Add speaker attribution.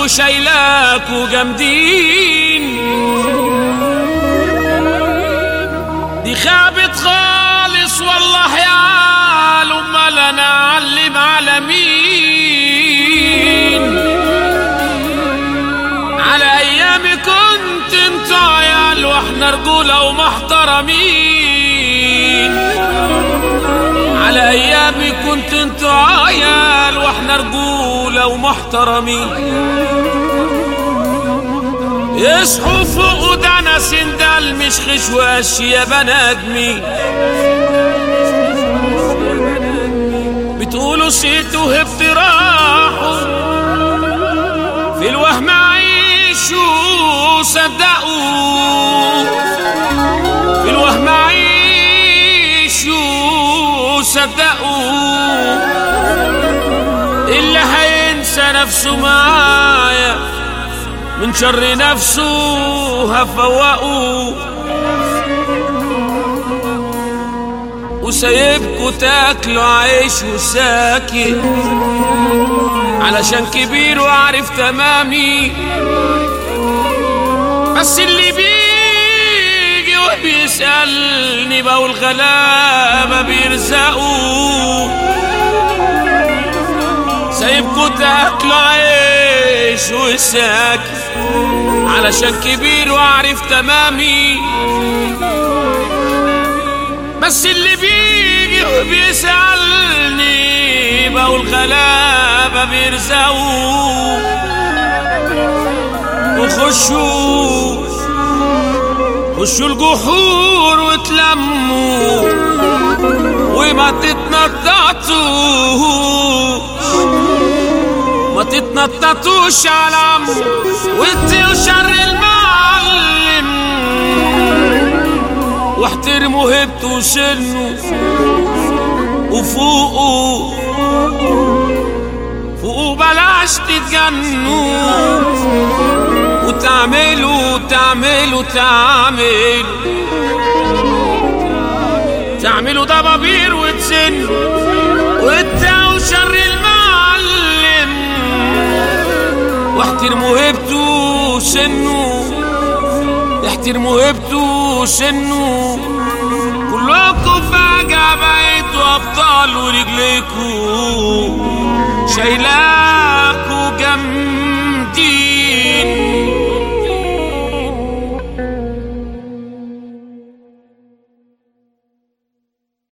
Speaker 1: وشايلاكوا جامدين دي خابت خالص والله يا عال امال انا اعلم على مين على ايامي كنت انت عيال واحنا رجوله ومحترمين على ايامي كنت انت عيال واحنا رجوله ومحترمين يصحوا فوق ده انا سندال مش خشواش يا بنادمي بتقولوا سيت وهبت راحوا في الوهم عيشوا صدقوا في الوهم عيشوا صدقوا اللي هينسى نفسه معايا من شر نفسه هفوقه وسايبكوا تاكلوا عيش وساكت علشان كبير وعارف تمامي بس اللي بيجي وبيسألني بقول غلابة بيرزقوا سايبكوا تاكلوا عيش وساكت علشان كبير وعارف تمامي بس اللي بيجي وبيسألني بقول غلابة بيرزقوا وخشوا خشوا الجحور وتلموا وما تتنططوش ما تتنططوش على عمو وانتوا شر المعلم واحترموا هبته وسنه وفوقوا فوقوا بلاش تتجنوا وتعملوا تعملوا تعملوا تعملوا ضبابير وتسنوا وتدعوا شر المعلم واحترموا هبته سنه احترموا هبته سنه كلكم فجأة بقيتوا أبطال ورجليكوا شايلاكوا جنب